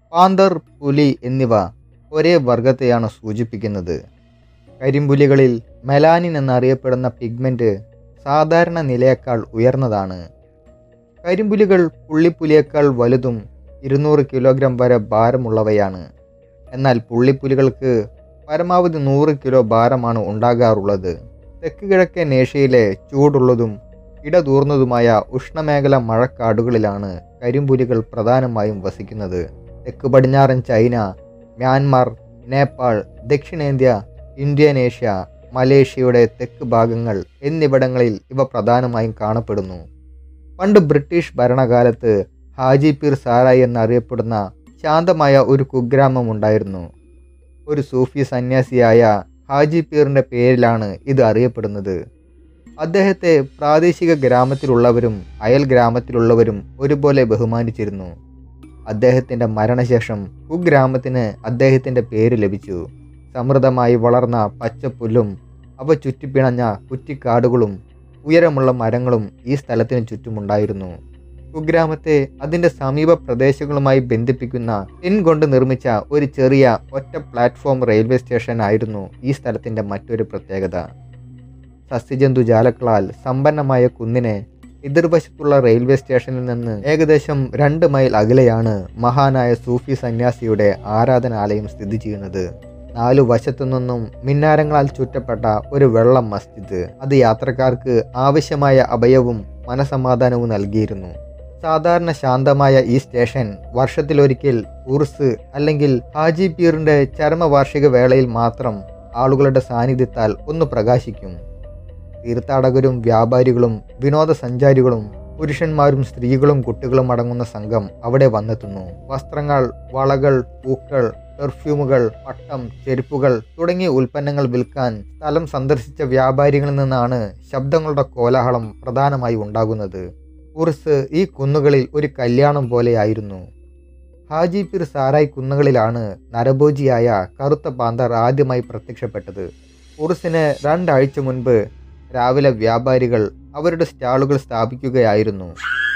പാന്തർ പുലി എന്നിവ ഒരേ വർഗത്തെയാണ് സൂചിപ്പിക്കുന്നത് കരിമ്പുലികളിൽ മെലാനിൻ എന്നറിയപ്പെടുന്ന പിഗ്മെൻറ്റ് സാധാരണ നിലയേക്കാൾ ഉയർന്നതാണ് കരിമ്പുലികൾ പുള്ളിപ്പുലിയേക്കാൾ വലുതും ഇരുന്നൂറ് കിലോഗ്രാം വരെ ഭാരമുള്ളവയാണ് എന്നാൽ പുള്ളിപ്പുലികൾക്ക് പരമാവധി നൂറ് കിലോ ഭാരമാണ് ഉണ്ടാകാറുള്ളത് തെക്ക് കിഴക്കൻ ഏഷ്യയിലെ ചൂടുള്ളതും ഇടതൂർന്നതുമായ ഉഷ്ണമേഖല മഴക്കാടുകളിലാണ് കരിമ്പുലികൾ പ്രധാനമായും വസിക്കുന്നത് തെക്ക് പടിഞ്ഞാറൻ ചൈന മ്യാൻമാർ നേപ്പാൾ ദക്ഷിണേന്ത്യ ഇന്തോനേഷ്യ മലേഷ്യയുടെ തെക്ക് ഭാഗങ്ങൾ എന്നിവിടങ്ങളിൽ ഇവ പ്രധാനമായും കാണപ്പെടുന്നു പണ്ട് ബ്രിട്ടീഷ് ഭരണകാലത്ത് ഹാജിപീർ സാറായി എന്നറിയപ്പെടുന്ന ശാന്തമായ ഒരു കുഗ്രാമം ഉണ്ടായിരുന്നു ഒരു സൂഫി സന്യാസിയായ ഹാജി പീറിൻ്റെ പേരിലാണ് ഇത് അറിയപ്പെടുന്നത് അദ്ദേഹത്തെ പ്രാദേശിക ഗ്രാമത്തിലുള്ളവരും അയൽ ഗ്രാമത്തിലുള്ളവരും ഒരുപോലെ ബഹുമാനിച്ചിരുന്നു അദ്ദേഹത്തിൻ്റെ മരണശേഷം കുഗ്രാമത്തിന് അദ്ദേഹത്തിൻ്റെ പേര് ലഭിച്ചു സമൃദ്ധമായി വളർന്ന പച്ചപ്പുല്ലും അവ ചുറ്റിപ്പിണഞ്ഞ കുറ്റിക്കാടുകളും ഉയരമുള്ള മരങ്ങളും ഈ സ്ഥലത്തിന് ചുറ്റുമുണ്ടായിരുന്നു കുഗ്രാമത്തെ അതിൻ്റെ സമീപ പ്രദേശങ്ങളുമായി ബന്ധിപ്പിക്കുന്ന ടിൻ കൊണ്ട് നിർമ്മിച്ച ഒരു ചെറിയ ഒറ്റ പ്ലാറ്റ്ഫോം റെയിൽവേ സ്റ്റേഷൻ ആയിരുന്നു ഈ സ്ഥലത്തിൻ്റെ മറ്റൊരു പ്രത്യേകത സസ്യജന്തു ജാലക്കളാൽ സമ്പന്നമായ കുന്നിനെ എതിർവശത്തുള്ള റെയിൽവേ സ്റ്റേഷനിൽ നിന്ന് ഏകദേശം രണ്ട് മൈൽ അകലെയാണ് മഹാനായ സൂഫി സന്യാസിയുടെ ആരാധനാലയം സ്ഥിതി ചെയ്യുന്നത് നാലു വശത്തു നിന്നും മിന്നാരങ്ങളാൽ ചുറ്റപ്പെട്ട ഒരു വെള്ളം മസ്ജിദ് അത് യാത്രക്കാർക്ക് ആവശ്യമായ അഭയവും മനസമാധാനവും നൽകിയിരുന്നു സാധാരണ ശാന്തമായ ഈ സ്റ്റേഷൻ വർഷത്തിലൊരിക്കൽ ഉർസ് അല്ലെങ്കിൽ ഹാജി പീറിന്റെ ചരമവാർഷിക വേളയിൽ മാത്രം ആളുകളുടെ സാന്നിധ്യത്താൽ ഒന്ന് പ്രകാശിക്കും തീർത്ഥാടകരും വ്യാപാരികളും വിനോദസഞ്ചാരികളും പുരുഷന്മാരും സ്ത്രീകളും കുട്ടികളും അടങ്ങുന്ന സംഘം അവിടെ വന്നെത്തുന്നു വസ്ത്രങ്ങൾ വളകൾ പൂക്കൾ പെർഫ്യൂമുകൾ പട്ടം ചെരുപ്പുകൾ തുടങ്ങിയ ഉൽപ്പന്നങ്ങൾ വിൽക്കാൻ സ്ഥലം സന്ദർശിച്ച വ്യാപാരികളിൽ നിന്നാണ് ശബ്ദങ്ങളുടെ കോലാഹലം പ്രധാനമായി ഉണ്ടാകുന്നത് ഉർസ് ഈ കുന്നുകളിൽ ഒരു കല്യാണം പോലെയായിരുന്നു ഹാജി പീർ സാറായി കുന്നുകളിലാണ് നരഭോജിയായ കറുത്ത പാന്തർ ആദ്യമായി പ്രത്യക്ഷപ്പെട്ടത് ഉർസിന് രണ്ടാഴ്ച മുൻപ് രാവിലെ വ്യാപാരികൾ അവരുടെ സ്റ്റാളുകൾ സ്ഥാപിക്കുകയായിരുന്നു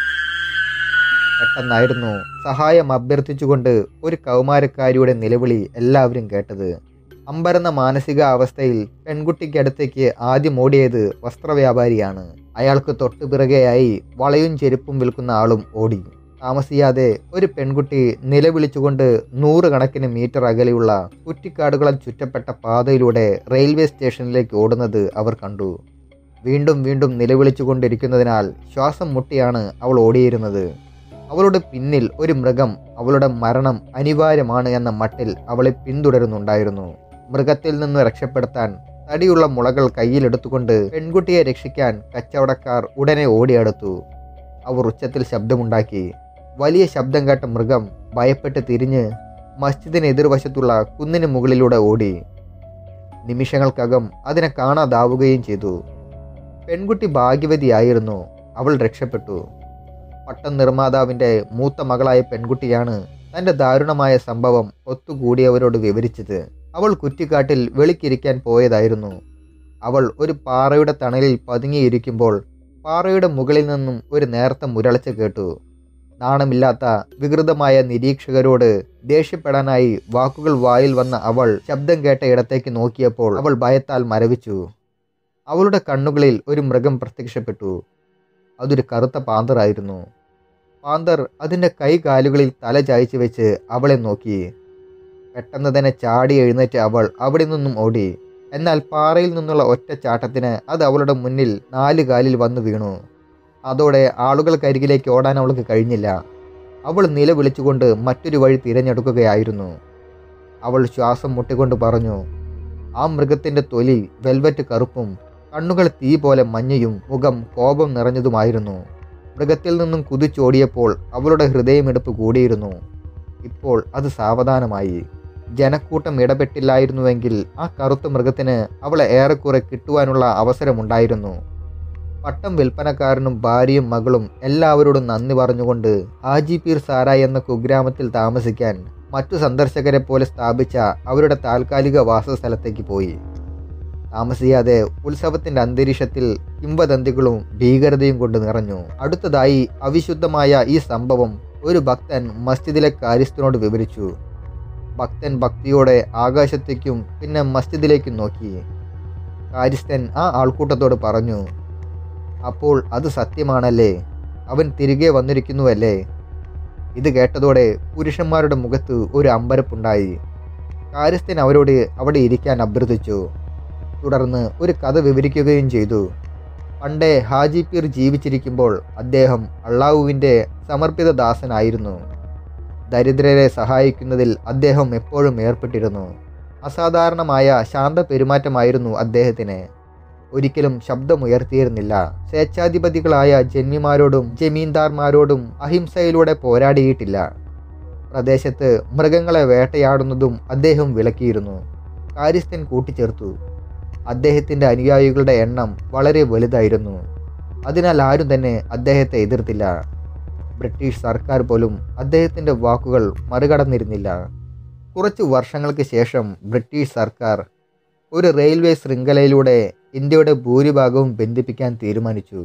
പെട്ടെന്നായിരുന്നു സഹായം അഭ്യർത്ഥിച്ചുകൊണ്ട് ഒരു കൗമാരക്കാരിയുടെ നിലവിളി എല്ലാവരും കേട്ടത് അമ്പരന്ന മാനസിക അവസ്ഥയിൽ പെൺകുട്ടിക്കടുത്തേക്ക് ആദ്യം ഓടിയത് വസ്ത്രവ്യാപാരിയാണ് അയാൾക്ക് തൊട്ടു പിറകെയായി വളയും ചെരുപ്പും വിൽക്കുന്ന ആളും ഓടി താമസിയാതെ ഒരു പെൺകുട്ടി നിലവിളിച്ചുകൊണ്ട് നൂറുകണക്കിന് മീറ്റർ അകലെയുള്ള കുറ്റിക്കാടുകളാൽ ചുറ്റപ്പെട്ട പാതയിലൂടെ റെയിൽവേ സ്റ്റേഷനിലേക്ക് ഓടുന്നത് അവർ കണ്ടു വീണ്ടും വീണ്ടും നിലവിളിച്ചുകൊണ്ടിരിക്കുന്നതിനാൽ ശ്വാസം മുട്ടിയാണ് അവൾ ഓടിയിരുന്നത് അവളുടെ പിന്നിൽ ഒരു മൃഗം അവളുടെ മരണം അനിവാര്യമാണ് എന്ന മട്ടിൽ അവളെ പിന്തുടരുന്നുണ്ടായിരുന്നു മൃഗത്തിൽ നിന്ന് രക്ഷപ്പെടുത്താൻ തടിയുള്ള മുളകൾ കയ്യിലെടുത്തുകൊണ്ട് പെൺകുട്ടിയെ രക്ഷിക്കാൻ കച്ചവടക്കാർ ഉടനെ ഓടിയടുത്തു അവർ ഉച്ചത്തിൽ ശബ്ദമുണ്ടാക്കി വലിയ ശബ്ദം കേട്ട മൃഗം ഭയപ്പെട്ട് തിരിഞ്ഞ് മസ്ജിദിന് എതിർവശത്തുള്ള കുന്നിന് മുകളിലൂടെ ഓടി നിമിഷങ്ങൾക്കകം അതിനെ കാണാതാവുകയും ചെയ്തു പെൺകുട്ടി ഭാഗ്യവതിയായിരുന്നു അവൾ രക്ഷപ്പെട്ടു പട്ടം നിർമ്മാതാവിൻ്റെ മൂത്ത മകളായ പെൺകുട്ടിയാണ് തൻ്റെ ദാരുണമായ സംഭവം ഒത്തുകൂടിയവരോട് വിവരിച്ചത് അവൾ കുറ്റിക്കാട്ടിൽ വെളിക്കിരിക്കാൻ പോയതായിരുന്നു അവൾ ഒരു പാറയുടെ തണലിൽ പതുങ്ങിയിരിക്കുമ്പോൾ പാറയുടെ മുകളിൽ നിന്നും ഒരു നേർത്ത മുരളച്ച കേട്ടു നാണമില്ലാത്ത വികൃതമായ നിരീക്ഷകരോട് ദേഷ്യപ്പെടാനായി വാക്കുകൾ വായിൽ വന്ന അവൾ ശബ്ദം കേട്ട ഇടത്തേക്ക് നോക്കിയപ്പോൾ അവൾ ഭയത്താൽ മരവിച്ചു അവളുടെ കണ്ണുകളിൽ ഒരു മൃഗം പ്രത്യക്ഷപ്പെട്ടു അതൊരു കറുത്ത പാന്തറായിരുന്നു പാന്തർ അതിൻ്റെ കൈകാലുകളിൽ തല ചായച്ചു വെച്ച് അവളെ നോക്കി പെട്ടെന്ന് തന്നെ ചാടി എഴുന്നേറ്റ് അവൾ അവിടെ നിന്നും ഓടി എന്നാൽ പാറയിൽ നിന്നുള്ള ഒറ്റ ചാട്ടത്തിന് അത് അവളുടെ മുന്നിൽ നാല് കാലിൽ വന്നു വീണു അതോടെ ആളുകൾക്കരികിലേക്ക് ഓടാൻ അവൾക്ക് കഴിഞ്ഞില്ല അവൾ നിലവിളിച്ചുകൊണ്ട് മറ്റൊരു വഴി തിരഞ്ഞെടുക്കുകയായിരുന്നു അവൾ ശ്വാസം മുട്ടിക്കൊണ്ട് പറഞ്ഞു ആ മൃഗത്തിൻ്റെ തൊലി വെൽവെറ്റ് കറുപ്പും കണ്ണുകൾ തീ പോലെ മഞ്ഞയും മുഖം കോപം നിറഞ്ഞതുമായിരുന്നു മൃഗത്തിൽ നിന്നും കുതിച്ചോടിയപ്പോൾ അവളുടെ ഹൃദയമിടിപ്പ് കൂടിയിരുന്നു ഇപ്പോൾ അത് സാവധാനമായി ജനക്കൂട്ടം ഇടപെട്ടില്ലായിരുന്നുവെങ്കിൽ ആ കറുത്ത മൃഗത്തിന് അവളെ ഏറെക്കുറെ കിട്ടുവാനുള്ള അവസരമുണ്ടായിരുന്നു പട്ടം വിൽപ്പനക്കാരനും ഭാര്യയും മകളും എല്ലാവരോടും നന്ദി പറഞ്ഞുകൊണ്ട് ഹാജി പീർ സാരായ് എന്ന കുഗ്രാമത്തിൽ താമസിക്കാൻ മറ്റു സന്ദർശകരെ പോലെ സ്ഥാപിച്ച അവരുടെ താൽക്കാലിക വാസസ്ഥലത്തേക്ക് പോയി താമസിയാതെ ഉത്സവത്തിന്റെ അന്തരീക്ഷത്തിൽ കിംവദന്തികളും ഭീകരതയും കൊണ്ട് നിറഞ്ഞു അടുത്തതായി അവിശുദ്ധമായ ഈ സംഭവം ഒരു ഭക്തൻ മസ്ജിദിലെ കാര്യസ്ഥനോട് വിവരിച്ചു ഭക്തൻ ഭക്തിയോടെ ആകാശത്തേക്കും പിന്നെ മസ്ജിദിലേക്കും നോക്കി കാര്യസ്ഥൻ ആ ആൾക്കൂട്ടത്തോട് പറഞ്ഞു അപ്പോൾ അത് സത്യമാണല്ലേ അവൻ തിരികെ വന്നിരിക്കുന്നുവല്ലേ ഇത് കേട്ടതോടെ പുരുഷന്മാരുടെ മുഖത്ത് ഒരു അമ്പരപ്പുണ്ടായി കാര്യസ്ഥൻ അവരോട് അവിടെ ഇരിക്കാൻ അഭ്യർത്ഥിച്ചു തുടർന്ന് ഒരു കഥ വിവരിക്കുകയും ചെയ്തു പണ്ടേ ഹാജി പീർ ജീവിച്ചിരിക്കുമ്പോൾ അദ്ദേഹം അള്ളാഹുവിൻ്റെ സമർപ്പിത ദാസനായിരുന്നു ദരിദ്രരെ സഹായിക്കുന്നതിൽ അദ്ദേഹം എപ്പോഴും ഏർപ്പെട്ടിരുന്നു അസാധാരണമായ ശാന്ത പെരുമാറ്റമായിരുന്നു അദ്ദേഹത്തിന് ഒരിക്കലും ശബ്ദമുയർത്തിയിരുന്നില്ല സ്വേച്ഛാധിപതികളായ ജന്മിമാരോടും ജമീന്ദാർമാരോടും അഹിംസയിലൂടെ പോരാടിയിട്ടില്ല പ്രദേശത്ത് മൃഗങ്ങളെ വേട്ടയാടുന്നതും അദ്ദേഹം വിലക്കിയിരുന്നു കാര്യസ്ഥൻ കൂട്ടിച്ചേർത്തു അദ്ദേഹത്തിൻ്റെ അനുയായികളുടെ എണ്ണം വളരെ വലുതായിരുന്നു അതിനാൽ ആരും തന്നെ അദ്ദേഹത്തെ എതിർത്തില്ല ബ്രിട്ടീഷ് സർക്കാർ പോലും അദ്ദേഹത്തിൻ്റെ വാക്കുകൾ മറികടന്നിരുന്നില്ല കുറച്ചു വർഷങ്ങൾക്ക് ശേഷം ബ്രിട്ടീഷ് സർക്കാർ ഒരു റെയിൽവേ ശൃംഖലയിലൂടെ ഇന്ത്യയുടെ ഭൂരിഭാഗവും ബന്ധിപ്പിക്കാൻ തീരുമാനിച്ചു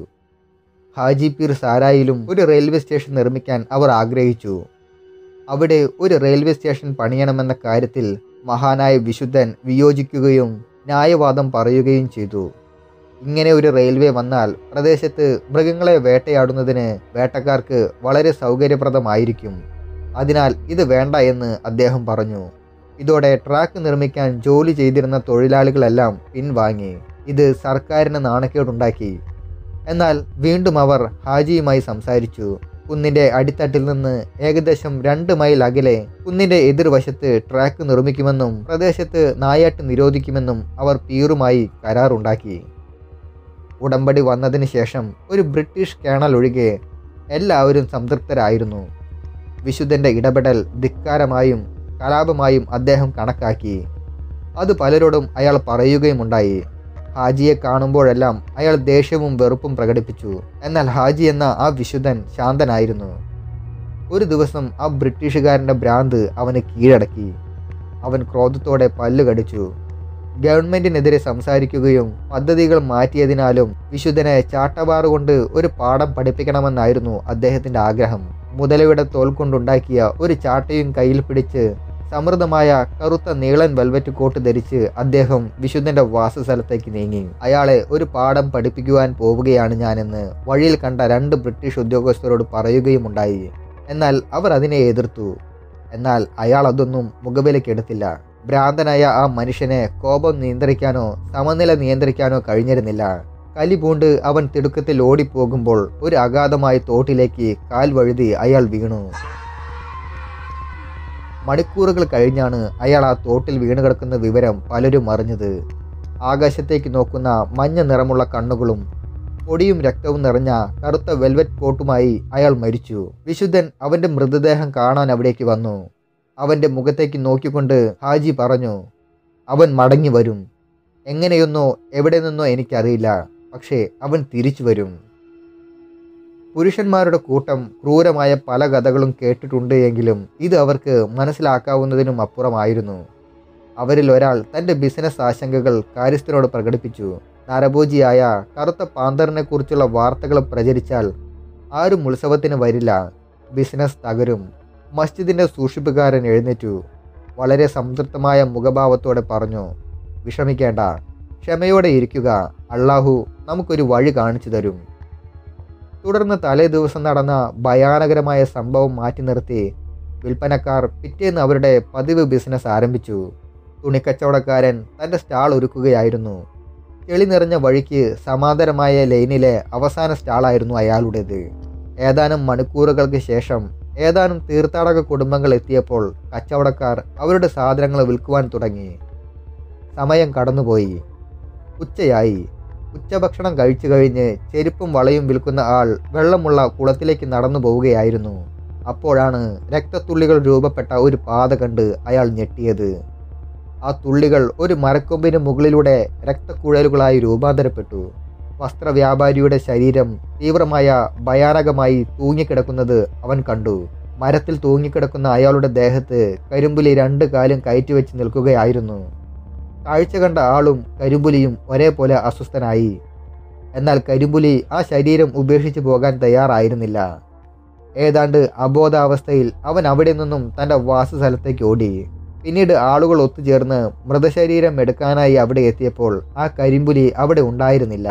ഹാജിപീർ സാരായിലും ഒരു റെയിൽവേ സ്റ്റേഷൻ നിർമ്മിക്കാൻ അവർ ആഗ്രഹിച്ചു അവിടെ ഒരു റെയിൽവേ സ്റ്റേഷൻ പണിയണമെന്ന കാര്യത്തിൽ മഹാനായ വിശുദ്ധൻ വിയോജിക്കുകയും ന്യായവാദം പറയുകയും ചെയ്തു ഇങ്ങനെ ഒരു റെയിൽവേ വന്നാൽ പ്രദേശത്ത് മൃഗങ്ങളെ വേട്ടയാടുന്നതിന് വേട്ടക്കാർക്ക് വളരെ സൗകര്യപ്രദമായിരിക്കും അതിനാൽ ഇത് വേണ്ട എന്ന് അദ്ദേഹം പറഞ്ഞു ഇതോടെ ട്രാക്ക് നിർമ്മിക്കാൻ ജോലി ചെയ്തിരുന്ന തൊഴിലാളികളെല്ലാം പിൻവാങ്ങി ഇത് സർക്കാരിന് നാണക്കേടുണ്ടാക്കി എന്നാൽ വീണ്ടും അവർ ഹാജിയുമായി സംസാരിച്ചു കുന്നിൻ്റെ അടിത്തട്ടിൽ നിന്ന് ഏകദേശം രണ്ട് മൈൽ അകലെ കുന്നിൻ്റെ എതിർവശത്ത് ട്രാക്ക് നിർമ്മിക്കുമെന്നും പ്രദേശത്ത് നായാട്ട് നിരോധിക്കുമെന്നും അവർ പീറുമായി കരാറുണ്ടാക്കി ഉടമ്പടി വന്നതിന് ശേഷം ഒരു ബ്രിട്ടീഷ് കേണൽ ഒഴികെ എല്ലാവരും സംതൃപ്തരായിരുന്നു വിശുദ്ധൻ്റെ ഇടപെടൽ ധിക്കാരമായും കലാപമായും അദ്ദേഹം കണക്കാക്കി അത് പലരോടും അയാൾ പറയുകയുമുണ്ടായി ഹാജിയെ കാണുമ്പോഴെല്ലാം അയാൾ ദേഷ്യവും വെറുപ്പും പ്രകടിപ്പിച്ചു എന്നാൽ ഹാജി എന്ന ആ വിശുദ്ധൻ ശാന്തനായിരുന്നു ഒരു ദിവസം ആ ബ്രിട്ടീഷുകാരൻ്റെ ഭ്രാന്ത് അവനെ കീഴടക്കി അവൻ ക്രോധത്തോടെ പല്ല് കടിച്ചു ഗവൺമെന്റിനെതിരെ സംസാരിക്കുകയും പദ്ധതികൾ മാറ്റിയതിനാലും വിശുദ്ധനെ ചാട്ടവാറ് കൊണ്ട് ഒരു പാഠം പഠിപ്പിക്കണമെന്നായിരുന്നു അദ്ദേഹത്തിന്റെ ആഗ്രഹം മുതലയുടെ തോൽ കൊണ്ടുണ്ടാക്കിയ ഒരു ചാട്ടയും കയ്യിൽ പിടിച്ച് സമൃദ്ധമായ കറുത്ത നീളൻ വെൽവെറ്റ് കോട്ട് ധരിച്ച് അദ്ദേഹം വിശുദ്ധന്റെ വാസസ്ഥലത്തേക്ക് നീങ്ങി അയാളെ ഒരു പാഠം പഠിപ്പിക്കുവാൻ പോവുകയാണ് ഞാനെന്ന് വഴിയിൽ കണ്ട രണ്ട് ബ്രിട്ടീഷ് ഉദ്യോഗസ്ഥരോട് പറയുകയുമുണ്ടായി എന്നാൽ അവർ അതിനെ എതിർത്തു എന്നാൽ അയാൾ അതൊന്നും മുഖവിലക്കെടുത്തില്ല ഭ്രാന്തനായ ആ മനുഷ്യനെ കോപം നിയന്ത്രിക്കാനോ സമനില നിയന്ത്രിക്കാനോ കഴിഞ്ഞിരുന്നില്ല കലി പൂണ്ട് അവൻ തിടുക്കത്തിൽ ഓടിപ്പോകുമ്പോൾ ഒരു അഗാധമായ തോട്ടിലേക്ക് കാൽ വഴുതി അയാൾ വീണു മണിക്കൂറുകൾ കഴിഞ്ഞാണ് അയാൾ ആ തോട്ടിൽ വീണ് കിടക്കുന്ന വിവരം പലരും അറിഞ്ഞത് ആകാശത്തേക്ക് നോക്കുന്ന മഞ്ഞ നിറമുള്ള കണ്ണുകളും പൊടിയും രക്തവും നിറഞ്ഞ കറുത്ത വെൽവെറ്റ് കോട്ടുമായി അയാൾ മരിച്ചു വിശുദ്ധൻ അവന്റെ മൃതദേഹം കാണാൻ അവിടേക്ക് വന്നു അവന്റെ മുഖത്തേക്ക് നോക്കിക്കൊണ്ട് ഹാജി പറഞ്ഞു അവൻ മടങ്ങി വരും എങ്ങനെയൊന്നോ എവിടെ നിന്നോ എനിക്കറിയില്ല പക്ഷേ അവൻ തിരിച്ചു വരും പുരുഷന്മാരുടെ കൂട്ടം ക്രൂരമായ പല കഥകളും കേട്ടിട്ടുണ്ട് എങ്കിലും ഇത് അവർക്ക് മനസ്സിലാക്കാവുന്നതിനും അപ്പുറമായിരുന്നു അവരിൽ ഒരാൾ തൻ്റെ ബിസിനസ് ആശങ്കകൾ കാര്യസ്ഥനോട് പ്രകടിപ്പിച്ചു നരഭോജിയായ കറുത്ത പാന്തറിനെ കുറിച്ചുള്ള വാർത്തകൾ പ്രചരിച്ചാൽ ആരും ഉത്സവത്തിന് വരില്ല ബിസിനസ് തകരും മസ്ജിദിൻ്റെ സൂക്ഷിപ്പുകാരൻ എഴുന്നേറ്റു വളരെ സംതൃപ്തമായ മുഖഭാവത്തോടെ പറഞ്ഞു വിഷമിക്കേണ്ട ക്ഷമയോടെ ഇരിക്കുക അള്ളാഹു നമുക്കൊരു വഴി കാണിച്ചു തരും തുടർന്ന് തലേ ദിവസം നടന്ന ഭയാനകരമായ സംഭവം മാറ്റി നിർത്തി വിൽപ്പനക്കാർ പിറ്റേന്ന് അവരുടെ പതിവ് ബിസിനസ് ആരംഭിച്ചു തുണിക്കച്ചവടക്കാരൻ തൻ്റെ സ്റ്റാൾ ഒരുക്കുകയായിരുന്നു ചെളി നിറഞ്ഞ വഴിക്ക് സമാന്തരമായ ലൈനിലെ അവസാന സ്റ്റാളായിരുന്നു അയാളുടേത് ഏതാനും മണിക്കൂറുകൾക്ക് ശേഷം ഏതാനും തീർത്ഥാടക കുടുംബങ്ങൾ എത്തിയപ്പോൾ കച്ചവടക്കാർ അവരുടെ സാധനങ്ങൾ വിൽക്കുവാൻ തുടങ്ങി സമയം കടന്നുപോയി ഉച്ചയായി ഉച്ചഭക്ഷണം കഴിച്ചു കഴിഞ്ഞ് ചെരുപ്പും വളയും വിൽക്കുന്ന ആൾ വെള്ളമുള്ള കുളത്തിലേക്ക് നടന്നു പോവുകയായിരുന്നു അപ്പോഴാണ് രക്തത്തുള്ളികൾ രൂപപ്പെട്ട ഒരു പാത കണ്ട് അയാൾ ഞെട്ടിയത് ആ തുള്ളികൾ ഒരു മരക്കൊമ്പിന് മുകളിലൂടെ രക്തക്കുഴലുകളായി രൂപാന്തരപ്പെട്ടു വസ്ത്രവ്യാപാരിയുടെ ശരീരം തീവ്രമായ ഭയാനകമായി തൂങ്ങിക്കിടക്കുന്നത് അവൻ കണ്ടു മരത്തിൽ തൂങ്ങിക്കിടക്കുന്ന അയാളുടെ ദേഹത്ത് കരിമ്പുലി രണ്ട് കാലും കയറ്റിവെച്ച് നിൽക്കുകയായിരുന്നു കാഴ്ച കണ്ട ആളും കരിമ്പുലിയും ഒരേപോലെ അസ്വസ്ഥനായി എന്നാൽ കരിമ്പുലി ആ ശരീരം ഉപേക്ഷിച്ചു പോകാൻ തയ്യാറായിരുന്നില്ല ഏതാണ്ട് അബോധാവസ്ഥയിൽ അവൻ അവിടെ നിന്നും തൻ്റെ വാസസ്ഥലത്തേക്ക് ഓടി പിന്നീട് ആളുകൾ ഒത്തുചേർന്ന് മൃതശരീരം എടുക്കാനായി അവിടെ എത്തിയപ്പോൾ ആ കരിമ്പുലി അവിടെ ഉണ്ടായിരുന്നില്ല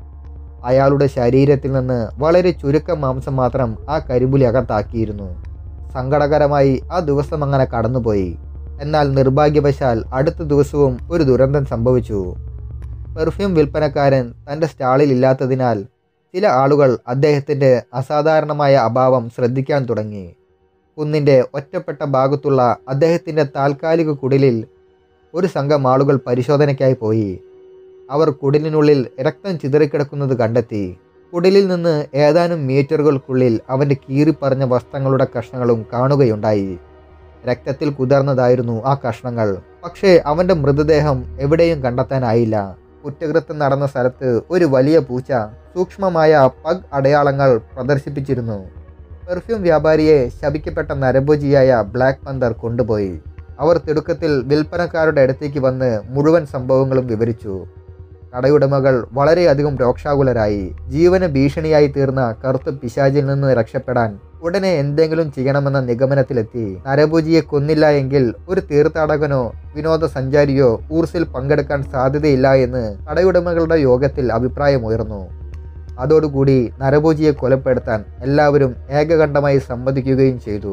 അയാളുടെ ശരീരത്തിൽ നിന്ന് വളരെ ചുരുക്കം മാംസം മാത്രം ആ കരിമ്പുലി അകത്താക്കിയിരുന്നു സങ്കടകരമായി ആ ദിവസം അങ്ങനെ കടന്നുപോയി എന്നാൽ നിർഭാഗ്യവശാൽ അടുത്ത ദിവസവും ഒരു ദുരന്തം സംഭവിച്ചു പെർഫ്യൂം വിൽപ്പനക്കാരൻ തൻ്റെ സ്റ്റാളിൽ ഇല്ലാത്തതിനാൽ ചില ആളുകൾ അദ്ദേഹത്തിൻ്റെ അസാധാരണമായ അഭാവം ശ്രദ്ധിക്കാൻ തുടങ്ങി കുന്നിൻ്റെ ഒറ്റപ്പെട്ട ഭാഗത്തുള്ള അദ്ദേഹത്തിൻ്റെ താൽക്കാലിക കുടിലിൽ ഒരു സംഘം ആളുകൾ പരിശോധനയ്ക്കായി പോയി അവർ കുടിലിനുള്ളിൽ രക്തം ചിതറിക്കിടക്കുന്നത് കണ്ടെത്തി കുടിലിൽ നിന്ന് ഏതാനും മീറ്ററുകൾക്കുള്ളിൽ അവൻ്റെ കീറിപ്പറഞ്ഞ വസ്ത്രങ്ങളുടെ കഷ്ണങ്ങളും കാണുകയുണ്ടായി രക്തത്തിൽ കുതിർന്നതായിരുന്നു ആ കഷ്ണങ്ങൾ പക്ഷേ അവൻ്റെ മൃതദേഹം എവിടെയും കണ്ടെത്താനായില്ല കുറ്റകൃത്യം നടന്ന സ്ഥലത്ത് ഒരു വലിയ പൂച്ച സൂക്ഷ്മമായ പഗ് അടയാളങ്ങൾ പ്രദർശിപ്പിച്ചിരുന്നു പെർഫ്യൂം വ്യാപാരിയെ ശപിക്കപ്പെട്ട നരഭോജിയായ ബ്ലാക്ക് പന്തർ കൊണ്ടുപോയി അവർ തിടുക്കത്തിൽ വിൽപ്പനക്കാരുടെ അടുത്തേക്ക് വന്ന് മുഴുവൻ സംഭവങ്ങളും വിവരിച്ചു കടയുടമകൾ വളരെയധികം രോക്ഷാകുലരായി ജീവന് ഭീഷണിയായി തീർന്ന കറുത്ത പിശാചിൽ നിന്ന് രക്ഷപ്പെടാൻ ഉടനെ എന്തെങ്കിലും ചെയ്യണമെന്ന നിഗമനത്തിലെത്തി നരഭുജിയെ കൊന്നില്ല എങ്കിൽ ഒരു തീർത്ഥാടകനോ വിനോദസഞ്ചാരിയോ ഊർസിൽ പങ്കെടുക്കാൻ സാധ്യതയില്ല എന്ന് കടയുടമകളുടെ യോഗത്തിൽ അഭിപ്രായമുയർന്നു അതോടുകൂടി നരഭോജിയെ കൊലപ്പെടുത്താൻ എല്ലാവരും ഏകകണ്ഠമായി സമ്മതിക്കുകയും ചെയ്തു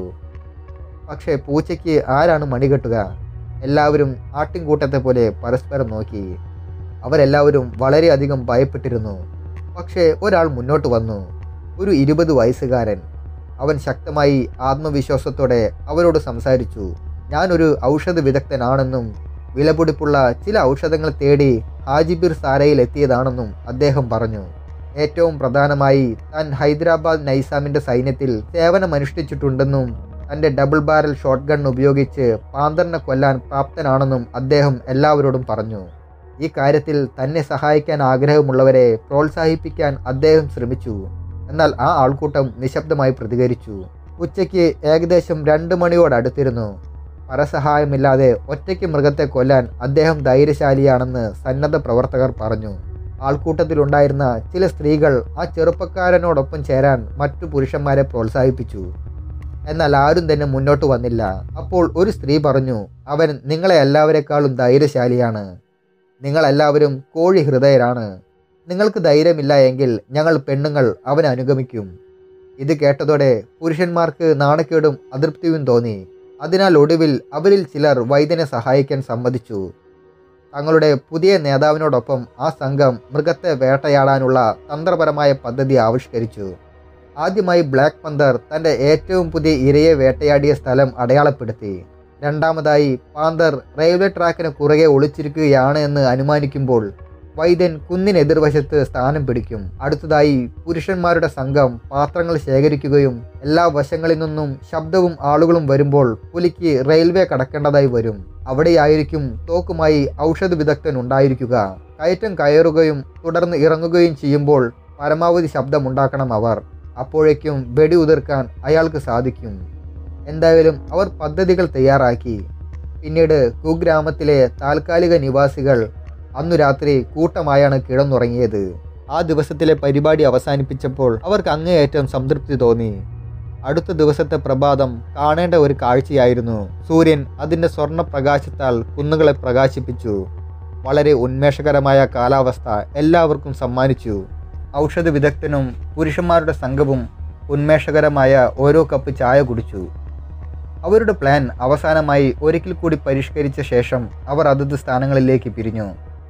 പക്ഷേ പൂച്ചയ്ക്ക് ആരാണ് മണികെട്ടുക എല്ലാവരും ആട്ടിൻകൂട്ടത്തെ പോലെ പരസ്പരം നോക്കി അവരെല്ലാവരും വളരെയധികം ഭയപ്പെട്ടിരുന്നു പക്ഷേ ഒരാൾ മുന്നോട്ട് വന്നു ഒരു ഇരുപത് വയസ്സുകാരൻ അവൻ ശക്തമായി ആത്മവിശ്വാസത്തോടെ അവരോട് സംസാരിച്ചു ഞാനൊരു ഔഷധ വിദഗ്ധനാണെന്നും വിലപിടിപ്പുള്ള ചില ഔഷധങ്ങൾ തേടി ഹാജിബിർ സാരയിൽ എത്തിയതാണെന്നും അദ്ദേഹം പറഞ്ഞു ഏറ്റവും പ്രധാനമായി താൻ ഹൈദരാബാദ് നൈസാമിൻ്റെ സൈന്യത്തിൽ സേവനമനുഷ്ഠിച്ചിട്ടുണ്ടെന്നും തൻ്റെ ഡബിൾ ബാരൽ ഷോട്ട് ഗൺ ഉപയോഗിച്ച് പാന്തറിനെ കൊല്ലാൻ പ്രാപ്തനാണെന്നും അദ്ദേഹം എല്ലാവരോടും പറഞ്ഞു ഈ കാര്യത്തിൽ തന്നെ സഹായിക്കാൻ ആഗ്രഹമുള്ളവരെ പ്രോത്സാഹിപ്പിക്കാൻ അദ്ദേഹം ശ്രമിച്ചു എന്നാൽ ആ ആൾക്കൂട്ടം നിശബ്ദമായി പ്രതികരിച്ചു ഉച്ചയ്ക്ക് ഏകദേശം രണ്ട് മണിയോടടുത്തിരുന്നു പരസഹായമില്ലാതെ ഒറ്റയ്ക്ക് മൃഗത്തെ കൊല്ലാൻ അദ്ദേഹം ധൈര്യശാലിയാണെന്ന് സന്നദ്ധ പ്രവർത്തകർ പറഞ്ഞു ആൾക്കൂട്ടത്തിലുണ്ടായിരുന്ന ചില സ്ത്രീകൾ ആ ചെറുപ്പക്കാരനോടൊപ്പം ചേരാൻ മറ്റു പുരുഷന്മാരെ പ്രോത്സാഹിപ്പിച്ചു എന്നാൽ ആരും തന്നെ മുന്നോട്ട് വന്നില്ല അപ്പോൾ ഒരു സ്ത്രീ പറഞ്ഞു അവൻ നിങ്ങളെ എല്ലാവരെക്കാളും ധൈര്യശാലിയാണ് നിങ്ങളെല്ലാവരും കോഴി ഹൃദയരാണ് നിങ്ങൾക്ക് ധൈര്യമില്ല എങ്കിൽ ഞങ്ങൾ പെണ്ണുങ്ങൾ അവനെ അനുഗമിക്കും ഇത് കേട്ടതോടെ പുരുഷന്മാർക്ക് നാണക്കേടും അതൃപ്തിയും തോന്നി അതിനാൽ ഒടുവിൽ അവരിൽ ചിലർ വൈദ്യനെ സഹായിക്കാൻ സമ്മതിച്ചു തങ്ങളുടെ പുതിയ നേതാവിനോടൊപ്പം ആ സംഘം മൃഗത്തെ വേട്ടയാടാനുള്ള തന്ത്രപരമായ പദ്ധതി ആവിഷ്കരിച്ചു ആദ്യമായി ബ്ലാക്ക് പന്തർ തൻ്റെ ഏറ്റവും പുതിയ ഇരയെ വേട്ടയാടിയ സ്ഥലം അടയാളപ്പെടുത്തി രണ്ടാമതായി പാന്തർ റെയിൽവേ ട്രാക്കിന് കുറുകെ ഒളിച്ചിരിക്കുകയാണ് എന്ന് അനുമാനിക്കുമ്പോൾ വൈദ്യൻ കുന്നിന് എതിർവശത്ത് സ്ഥാനം പിടിക്കും അടുത്തതായി പുരുഷന്മാരുടെ സംഘം പാത്രങ്ങൾ ശേഖരിക്കുകയും എല്ലാ വശങ്ങളിൽ നിന്നും ശബ്ദവും ആളുകളും വരുമ്പോൾ പുലിക്ക് റെയിൽവേ കടക്കേണ്ടതായി വരും അവിടെയായിരിക്കും തോക്കുമായി ഔഷധ വിദഗ്ധൻ ഉണ്ടായിരിക്കുക കയറ്റം കയറുകയും തുടർന്ന് ഇറങ്ങുകയും ചെയ്യുമ്പോൾ പരമാവധി ശബ്ദമുണ്ടാക്കണം അവർ അപ്പോഴേക്കും വെടി ഉതിർക്കാൻ അയാൾക്ക് സാധിക്കും എന്തായാലും അവർ പദ്ധതികൾ തയ്യാറാക്കി പിന്നീട് കുഗ്രാമത്തിലെ താൽക്കാലിക നിവാസികൾ അന്നു രാത്രി കൂട്ടമായാണ് കിടന്നുറങ്ങിയത് ആ ദിവസത്തിലെ പരിപാടി അവസാനിപ്പിച്ചപ്പോൾ അവർക്ക് അങ്ങേയറ്റം സംതൃപ്തി തോന്നി അടുത്ത ദിവസത്തെ പ്രഭാതം കാണേണ്ട ഒരു കാഴ്ചയായിരുന്നു സൂര്യൻ അതിൻ്റെ സ്വർണ്ണ പ്രകാശത്താൽ കുന്നുകളെ പ്രകാശിപ്പിച്ചു വളരെ ഉന്മേഷകരമായ കാലാവസ്ഥ എല്ലാവർക്കും സമ്മാനിച്ചു ഔഷധ വിദഗ്ധനും പുരുഷന്മാരുടെ സംഘവും ഉന്മേഷകരമായ ഓരോ കപ്പ് ചായ കുടിച്ചു അവരുടെ പ്ലാൻ അവസാനമായി ഒരിക്കൽ കൂടി പരിഷ്കരിച്ച ശേഷം അവർ അതത് സ്ഥാനങ്ങളിലേക്ക് പിരിഞ്ഞു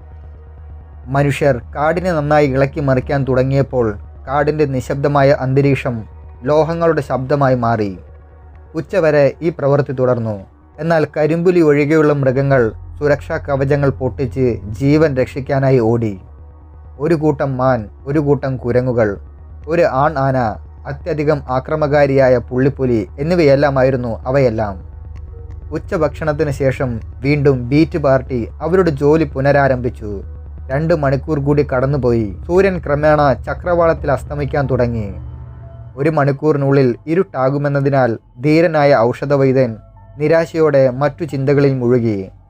മനുഷ്യർ കാടിനെ നന്നായി ഇളക്കി മറിക്കാൻ തുടങ്ങിയപ്പോൾ കാടിൻ്റെ നിശബ്ദമായ അന്തരീക്ഷം ലോഹങ്ങളുടെ ശബ്ദമായി മാറി ഉച്ചവരെ ഈ പ്രവൃത്തി തുടർന്നു എന്നാൽ കരിമ്പുലി ഒഴികെയുള്ള മൃഗങ്ങൾ സുരക്ഷാ കവചങ്ങൾ പൊട്ടിച്ച് ജീവൻ രക്ഷിക്കാനായി ഓടി ഒരു കൂട്ടം മാൻ ഒരു കൂട്ടം കുരങ്ങുകൾ ഒരു ആൺ ആന അത്യധികം ആക്രമകാരിയായ പുള്ളിപ്പുലി എന്നിവയെല്ലാമായിരുന്നു അവയെല്ലാം ഉച്ചഭക്ഷണത്തിന് ശേഷം വീണ്ടും ബീറ്റ് പാർട്ടി അവരുടെ ജോലി പുനരാരംഭിച്ചു രണ്ട് മണിക്കൂർ കൂടി കടന്നുപോയി സൂര്യൻ ക്രമേണ ചക്രവാളത്തിൽ അസ്തമിക്കാൻ തുടങ്ങി ഒരു മണിക്കൂറിനുള്ളിൽ ഇരുട്ടാകുമെന്നതിനാൽ ധീരനായ ഔഷധവൈദ്യൻ നിരാശയോടെ മറ്റു ചിന്തകളിൽ മുഴുകി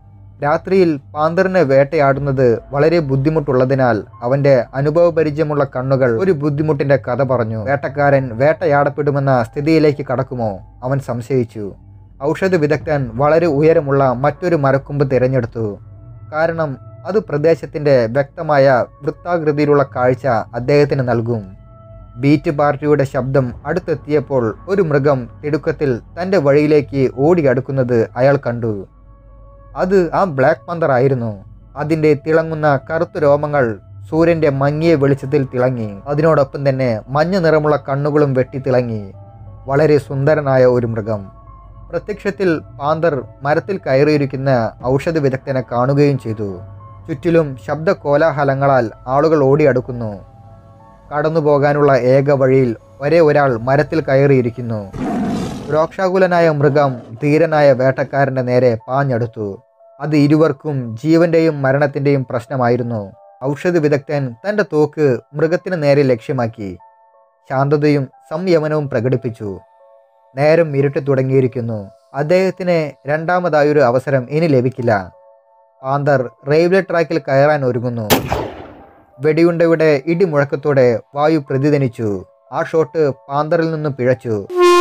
രാത്രിയിൽ പാന്തറിനെ വേട്ടയാടുന്നത് വളരെ ബുദ്ധിമുട്ടുള്ളതിനാൽ അവന്റെ അനുഭവപരിചയമുള്ള കണ്ണുകൾ ഒരു ബുദ്ധിമുട്ടിന്റെ കഥ പറഞ്ഞു വേട്ടക്കാരൻ വേട്ടയാടപ്പെടുമെന്ന സ്ഥിതിയിലേക്ക് കടക്കുമോ അവൻ സംശയിച്ചു ഔഷധ വിദഗ്ധൻ വളരെ ഉയരമുള്ള മറ്റൊരു മരക്കൊമ്പ് തിരഞ്ഞെടുത്തു കാരണം അത് പ്രദേശത്തിന്റെ വ്യക്തമായ വൃത്താകൃതിയിലുള്ള കാഴ്ച അദ്ദേഹത്തിന് നൽകും ബീറ്റ് പാർട്ടിയുടെ ശബ്ദം അടുത്തെത്തിയപ്പോൾ ഒരു മൃഗം തിടുക്കത്തിൽ തൻ്റെ വഴിയിലേക്ക് ഓടിയടുക്കുന്നത് അയാൾ കണ്ടു അത് ആ ബ്ലാക്ക് പന്തർ ആയിരുന്നു അതിൻ്റെ തിളങ്ങുന്ന കറുത്ത രോമങ്ങൾ സൂര്യൻ്റെ മങ്ങിയ വെളിച്ചത്തിൽ തിളങ്ങി അതിനോടൊപ്പം തന്നെ മഞ്ഞ നിറമുള്ള കണ്ണുകളും വെട്ടി തിളങ്ങി വളരെ സുന്ദരനായ ഒരു മൃഗം പ്രത്യക്ഷത്തിൽ പാന്തർ മരത്തിൽ കയറിയിരിക്കുന്ന ഔഷധ വിദഗ്ധനെ കാണുകയും ചെയ്തു ചുറ്റിലും ശബ്ദ കോലാഹലങ്ങളാൽ ആളുകൾ ഓടിയടുക്കുന്നു കടന്നു പോകാനുള്ള ഏക വഴിയിൽ ഒരേ ഒരാൾ മരത്തിൽ കയറിയിരിക്കുന്നു രോക്ഷാകുലനായ മൃഗം ധീരനായ വേട്ടക്കാരന്റെ നേരെ പാഞ്ഞെടുത്തു അത് ഇരുവർക്കും ജീവന്റെയും മരണത്തിന്റെയും പ്രശ്നമായിരുന്നു ഔഷധ വിദഗ്ധൻ തന്റെ തോക്ക് മൃഗത്തിന് നേരെ ലക്ഷ്യമാക്കി ശാന്തതയും സംയമനവും പ്രകടിപ്പിച്ചു നേരം ഇരുട്ടി തുടങ്ങിയിരിക്കുന്നു അദ്ദേഹത്തിന് രണ്ടാമതായൊരു അവസരം ഇനി ലഭിക്കില്ല പാന്തർ റെയിൽവേ ട്രാക്കിൽ കയറാൻ ഒരുങ്ങുന്നു വെടിയുണ്ടയുടെ ഇടിമുഴക്കത്തോടെ വായു പ്രതിധ്വനിച്ചു ആ ഷോട്ട് പാന്തറിൽ നിന്ന് പിഴച്ചു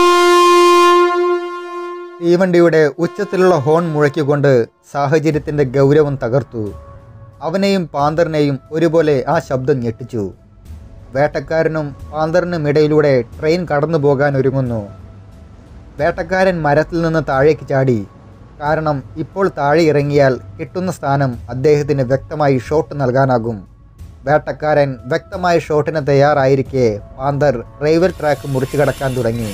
തീവണ്ടിയുടെ ഉച്ചത്തിലുള്ള ഹോൺ മുഴക്കിക്കൊണ്ട് സാഹചര്യത്തിന്റെ ഗൗരവം തകർത്തു അവനെയും പാന്തറിനെയും ഒരുപോലെ ആ ശബ്ദം ഞെട്ടിച്ചു വേട്ടക്കാരനും പാന്തറിനും ഇടയിലൂടെ ട്രെയിൻ കടന്നു പോകാൻ ഒരുങ്ങുന്നു വേട്ടക്കാരൻ മരത്തിൽ നിന്ന് താഴേക്ക് ചാടി കാരണം ഇപ്പോൾ താഴെ ഇറങ്ങിയാൽ കിട്ടുന്ന സ്ഥാനം അദ്ദേഹത്തിന് വ്യക്തമായി ഷോട്ട് നൽകാനാകും വേട്ടക്കാരൻ വ്യക്തമായ ഷോട്ടിന് തയ്യാറായിരിക്കെ പാന്തർ റെയിൽവേ ട്രാക്ക് മുറിച്ചു കടക്കാൻ തുടങ്ങി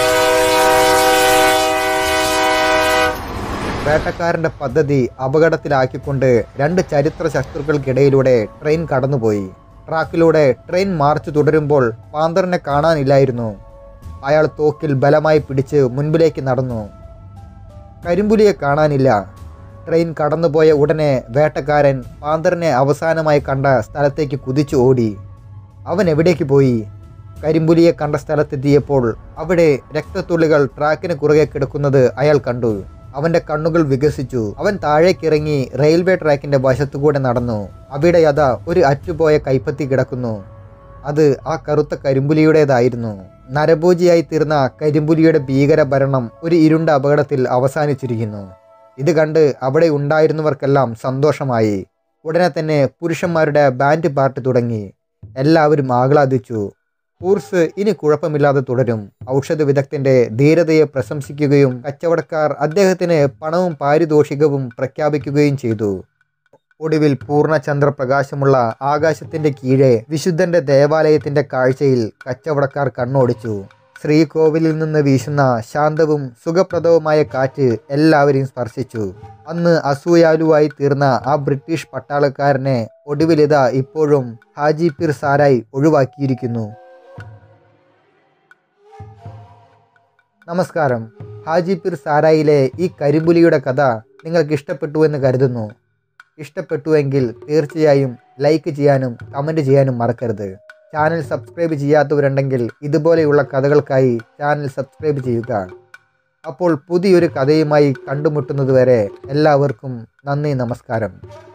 വേട്ടക്കാരന്റെ പദ്ധതി അപകടത്തിലാക്കിക്കൊണ്ട് രണ്ട് ചരിത്ര ശത്രുക്കൾക്കിടയിലൂടെ ട്രെയിൻ കടന്നുപോയി ട്രാക്കിലൂടെ ട്രെയിൻ മാർച്ച് തുടരുമ്പോൾ പാന്തറിനെ കാണാനില്ലായിരുന്നു അയാൾ തോക്കിൽ ബലമായി പിടിച്ച് മുൻപിലേക്ക് നടന്നു കരിമ്പുലിയെ കാണാനില്ല ട്രെയിൻ കടന്നുപോയ ഉടനെ വേട്ടക്കാരൻ പാന്തറിനെ അവസാനമായി കണ്ട സ്ഥലത്തേക്ക് കുതിച്ചു ഓടി അവൻ എവിടേക്ക് പോയി കരിമ്പുലിയെ കണ്ട സ്ഥലത്തെത്തിയപ്പോൾ അവിടെ രക്തത്തുള്ളികൾ ട്രാക്കിന് കുറുകെ കിടക്കുന്നത് അയാൾ കണ്ടു അവന്റെ കണ്ണുകൾ വികസിച്ചു അവൻ താഴേക്കിറങ്ങി റെയിൽവേ ട്രാക്കിന്റെ വശത്തുകൂടെ നടന്നു അവിടെ അതാ ഒരു അറ്റുപോയ കൈപ്പത്തി കിടക്കുന്നു അത് ആ കറുത്ത കരിമ്പുലിയുടേതായിരുന്നു നരഭോജിയായി തീർന്ന കരിമ്പുലിയുടെ ഭീകര ഭരണം ഒരു ഇരുണ്ട അപകടത്തിൽ അവസാനിച്ചിരിക്കുന്നു ഇത് കണ്ട് അവിടെ ഉണ്ടായിരുന്നവർക്കെല്ലാം സന്തോഷമായി ഉടനെ തന്നെ പുരുഷന്മാരുടെ ബാൻഡ് പാർട്ടി തുടങ്ങി എല്ലാവരും ആഹ്ലാദിച്ചു കൂർസ് ഇനി കുഴപ്പമില്ലാതെ തുടരും ഔഷധ വിദഗ്ധന്റെ ധീരതയെ പ്രശംസിക്കുകയും കച്ചവടക്കാർ അദ്ദേഹത്തിന് പണവും പാരിതോഷികവും പ്രഖ്യാപിക്കുകയും ചെയ്തു ഒടുവിൽ പൂർണ്ണചന്ദ്രപ്രകാശമുള്ള ആകാശത്തിന്റെ കീഴെ വിശുദ്ധന്റെ ദേവാലയത്തിന്റെ കാഴ്ചയിൽ കച്ചവടക്കാർ കണ്ണോടിച്ചു ശ്രീകോവിലിൽ നിന്ന് വീശുന്ന ശാന്തവും സുഖപ്രദവുമായ കാറ്റ് എല്ലാവരെയും സ്പർശിച്ചു അന്ന് അസൂയാലുവായി തീർന്ന ആ ബ്രിട്ടീഷ് പട്ടാളക്കാരനെ ഒടുവിലിതാ ഇപ്പോഴും ഹാജി പീർ സാരായി ഒഴിവാക്കിയിരിക്കുന്നു നമസ്കാരം ഹാജി പീർ സാരായിലെ ഈ കരിമ്പുലിയുടെ കഥ നിങ്ങൾക്ക് ഇഷ്ടപ്പെട്ടു എന്ന് കരുതുന്നു ഇഷ്ടപ്പെട്ടുവെങ്കിൽ തീർച്ചയായും ലൈക്ക് ചെയ്യാനും കമൻറ്റ് ചെയ്യാനും മറക്കരുത് ചാനൽ സബ്സ്ക്രൈബ് ചെയ്യാത്തവരുണ്ടെങ്കിൽ ഇതുപോലെയുള്ള കഥകൾക്കായി ചാനൽ സബ്സ്ക്രൈബ് ചെയ്യുക അപ്പോൾ പുതിയൊരു കഥയുമായി കണ്ടുമുട്ടുന്നതുവരെ എല്ലാവർക്കും നന്ദി നമസ്കാരം